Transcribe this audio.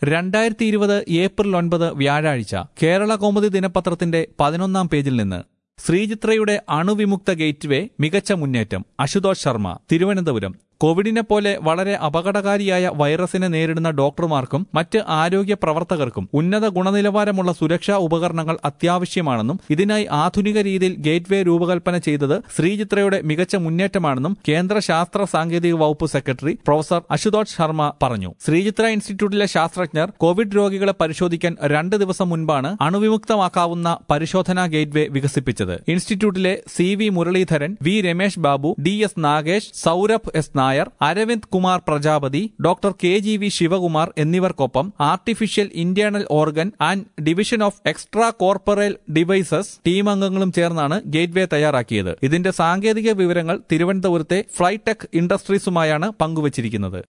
രണ്ടായിരത്തി ഇരുപത് ഏപ്രിൽ ഒൻപത് വ്യാഴാഴ്ച കേരള കൗമുദി ദിനപത്രത്തിന്റെ പതിനൊന്നാം പേജിൽ നിന്ന് ശ്രീചിത്രയുടെ അണുവിമുക്ത ഗേറ്റ്വേ മികച്ച മുന്നേറ്റം അശുതോഷ് ശർമ്മ തിരുവനന്തപുരം കോവിഡിനെ പോലെ വളരെ അപകടകാരിയായ വൈറസിനെ നേരിടുന്ന ഡോക്ടർമാർക്കും മറ്റ് ആരോഗ്യ പ്രവർത്തകർക്കും ഉന്നത ഗുണനിലവാരമുള്ള സുരക്ഷാ ഉപകരണങ്ങൾ അത്യാവശ്യമാണെന്നും ഇതിനായി ആധുനിക രീതിയിൽ ഗേറ്റ്വേ രൂപകൽപ്പന ചെയ്തത് ശ്രീചിത്രയുടെ മികച്ച മുന്നേറ്റമാണെന്നും കേന്ദ്ര ശാസ്ത്ര സാങ്കേതിക വകുപ്പ് സെക്രട്ടറി പ്രൊഫസർ അശുതോഷ് ശർമ്മ പറഞ്ഞു ശ്രീചിത്ര ഇൻസ്റ്റിറ്റ്യൂട്ടിലെ ശാസ്ത്രജ്ഞർ കോവിഡ് രോഗികളെ പരിശോധിക്കാൻ രണ്ട് ദിവസം മുൻപാണ് അണുവിമുക്തമാക്കാവുന്ന പരിശോധനാ ഗേറ്റ്വേ വികസിപ്പിച്ചത് ഇൻസ്റ്റിറ്റ്യൂട്ടിലെ C V Muraleedharan V Ramesh Babu D S Nagesh Saurabh S Nair Aravind Kumar Prajapati doctor K G V Sivakumar എന്നിവർക്കൊപ്പം artificial internal organ and division of extracorporeal devices team അംഗങ്ങളും ചേർന്നാണ് ഗേറ്റ്വേ തയ്യാറാക്കിയത് ഇതിന്റെ സാങ്കേതിക വിവരങ്ങൾ തിരുവനന്തപുരത്തെ ഫ്ലൈടെക് ഇൻഡസ്ട്രീസുമായാണ് പങ്കുവച്ചിരിക്കുന്നത്